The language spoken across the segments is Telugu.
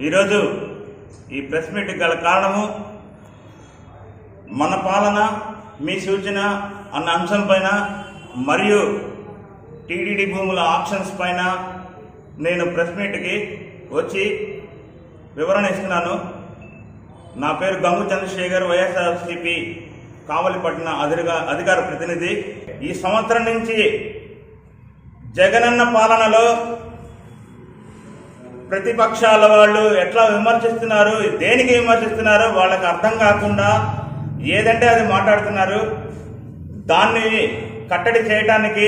ఈరోజు ఈ ప్రెస్ మీట్ గల కారణము మన పాలన మీ సూచన అన్న అంశం పైన మరియు టీడీడీ భూముల ఆప్షన్స్ పైన నేను ప్రెస్ మీట్కి వచ్చి వివరణ ఇస్తున్నాను నా పేరు గంగు చంద్రశేఖర్ వైఎస్ఆర్సీపీ కావలిపట్న అధిగా అధికార ప్రతినిధి ఈ సంవత్సరం నుంచి జగనన్న పాలనలో ప్రతిపక్షాల వాళ్ళు ఎట్లా విమర్శిస్తున్నారు దేనికి విమర్శిస్తున్నారు వాళ్ళకి అర్థం కాకుండా ఏదంటే అది మాట్లాడుతున్నారు దాన్ని కట్టడి చేయడానికి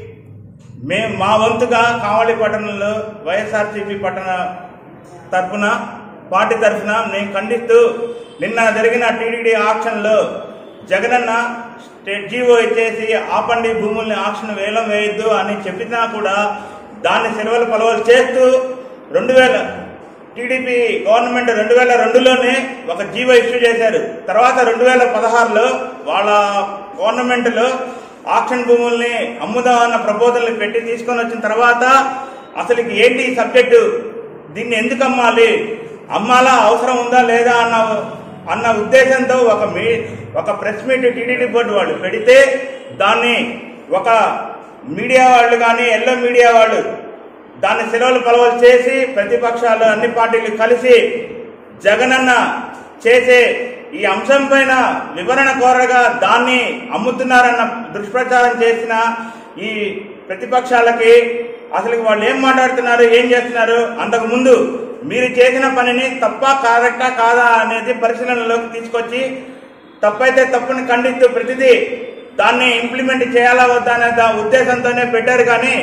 మేము మా వంతుగా కావలి పట్టణంలో వైఎస్ఆర్సీపీ పట్టణ తరఫున పార్టీ తరఫున మేము ఖండిస్తూ నిన్న జరిగిన టీడీడీ ఆక్షన్లో జగనన్న స్టేట్ జీవో ఇచ్చేసి ఆపండి భూముల్ని ఆక్షన్ వేలం వేయొద్దు అని చెప్పినా కూడా దాన్ని సెలవులు పలవలు చేస్తూ రెండు వేల టీడీపీ గవర్నమెంట్ రెండు వేల రెండులోనే ఒక జీవో ఇష్యూ చేశారు తర్వాత రెండు వేల పదహారులో వాళ్ళ గవర్నమెంట్లో ఆక్షన్ భూముల్ని అమ్ముదాం అన్న ప్రపోజల్ని పెట్టి తీసుకొని వచ్చిన తర్వాత అసలు ఏంటి ఈ సబ్జెక్టు దీన్ని ఎందుకు అమ్మాలి అమ్మాలా అవసరం ఉందా లేదా అన్న అన్న ఉద్దేశంతో ఒక మీ ఒక ప్రెస్ మీట్ టీడీడీ బోర్డు వాళ్ళు పెడితే దాన్ని ఒక మీడియా వాళ్ళు కానీ ఎల్లో మీడియా వాళ్ళు దాన్ని సెలవులు పలవలు చేసి ప్రతిపక్షాలు అన్ని పార్టీలు కలిసి జగనన్న చేసే ఈ అంశం పైన వివరణ కోరగా దాన్ని అమ్ముతున్నారన్న దుష్ప్రచారం చేసిన ఈ ప్రతిపక్షాలకి అసలు వాళ్ళు ఏం మాట్లాడుతున్నారు ఏం చేస్తున్నారు అంతకు ముందు మీరు చేసిన పనిని తప్ప కరెక్టా కాదా అనేది పరిశీలనలోకి తీసుకొచ్చి తప్పైతే తప్పుని ఖండిస్తూ ప్రతిదీ దాన్ని ఇంప్లిమెంట్ చేయాలా వద్దా అనే దా ఉద్దేశంతోనే పెట్టారు కానీ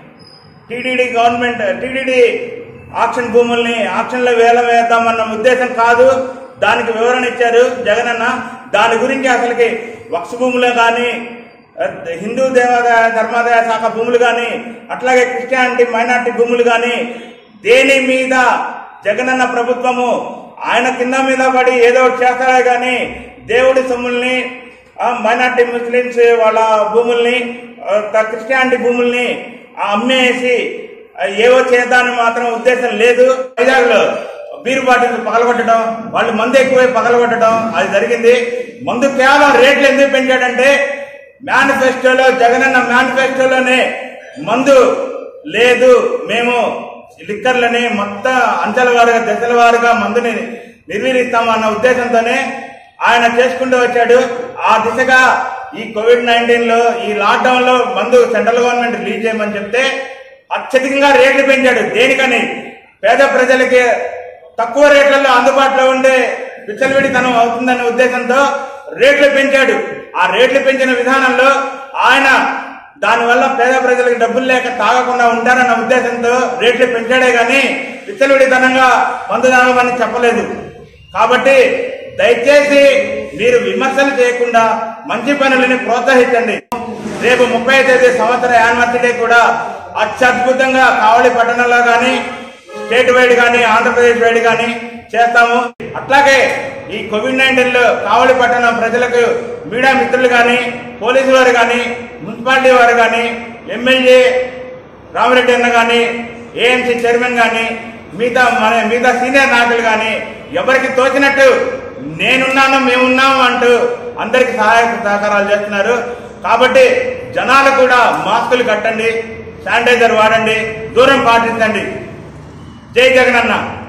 టీడీడీ గవర్నమెంట్ టీడీడీ ఆక్షన్ భూముల్ని ఆక్షన్లో వేల వేద్దామన్న ఉద్దేశం కాదు దానికి వివరణ ఇచ్చారు జగనన్న దాని గురించి అసలుకి వక్స్ భూములు కానీ హిందూ దేవాదాయ ధర్మాదాయ శాఖ భూములు కానీ అట్లాగే క్రిస్టియానిటీ మైనార్టీ భూములు కానీ దేని మీద జగనన్న ప్రభుత్వము ఆయన కింద మీద పడి ఏదో ఒకటి చేస్తాడే కానీ దేవుడి సొమ్ముల్ని ఆ, మైనార్టీ ముస్లిమ్స్ వాళ్ళ భూముల్ని ఆ, త- క్రిస్టియానిటీ భూముల్ని ఆ, అమ్మేసి ఆ, ఏవో చేద్దామని మాత్రం ఉద్దేశం లేదు వైజాగ్లో బీరు బాటిల్ పగలగొట్టడం వాళ్ళు మందు ఎక్కువై పగలగొట్టడం అది జరిగింది మందు కేవలం రేట్లు ఎందుకు పెంచాడంటే మేనిఫెస్టోలో జగనన్న మేనిఫెస్టోలోనే మందు లేదు మేము లిక్కర్లని మొత్తం అంచెల వారుగా దశల వారుగా మందుని నిర్వీరిస్తాము అన్న ఉద్దేశంతోనే ఆయన చేసుకుంటూ వచ్చాడు ఆ దిశగా ఈ కోవిడ్ నైన్టీన్ లో ఈ లాక్డౌన్ లో మందు సెంట్రల్ గవర్నమెంట్ రిలీజ్ చేయమని చెప్తే అత్యధికంగా రేట్లు పెంచాడు దేనికని పేద ప్రజలకి తక్కువ రేట్లలో అందుబాటులో ఉండే విచ్చలవిడితనం అవుతుందనే ఉద్దేశంతో రేట్లు పెంచాడు ఆ రేట్లు పెంచిన విధానంలో ఆయన దానివల్ల పేద ప్రజలకు డబ్బులు లేక తాగకుండా ఉంటారన్న ఉద్దేశంతో రేట్లు పెంచాడే గాని విచ్చలవిడితనంగా మందు తాగమని చెప్పలేదు కాబట్టి దయచేసి మీరు విమర్శలు చేయకుండా మంచి పనులని ప్రోత్సహించండి రేపు ముప్పై తేదీ సంవత్సర యానివర్సరీ కూడా అత్యద్భుతంగా కావలి పట్టణంలో కానీ స్టేట్ వైడ్ కానీ ఆంధ్రప్రదేశ్ వైడ్ కానీ చేస్తాము అట్లాగే ఈ కోవిడ్ నైన్టీన్ లో కావలి పట్టణం ప్రజలకు మీడియా మిత్రులు కానీ పోలీసు వారు కానీ మున్సిపాలిటీ వారు కానీ ఎమ్మెల్యే రామిరెడ్డి అన్న కానీ ఏఎంసీ చైర్మన్ కానీ మిగతా మన మిగతా సీనియర్ నాయకులు కానీ ఎవరికి తోచినట్టు నేనున్నాను మేమున్నాము అంటూ అందరికి సహాయ సహకారాలు చేస్తున్నారు కాబట్టి జనాలు కూడా మాస్కులు కట్టండి శానిటైజర్ వాడండి దూరం పాటించండి జై జగనన్న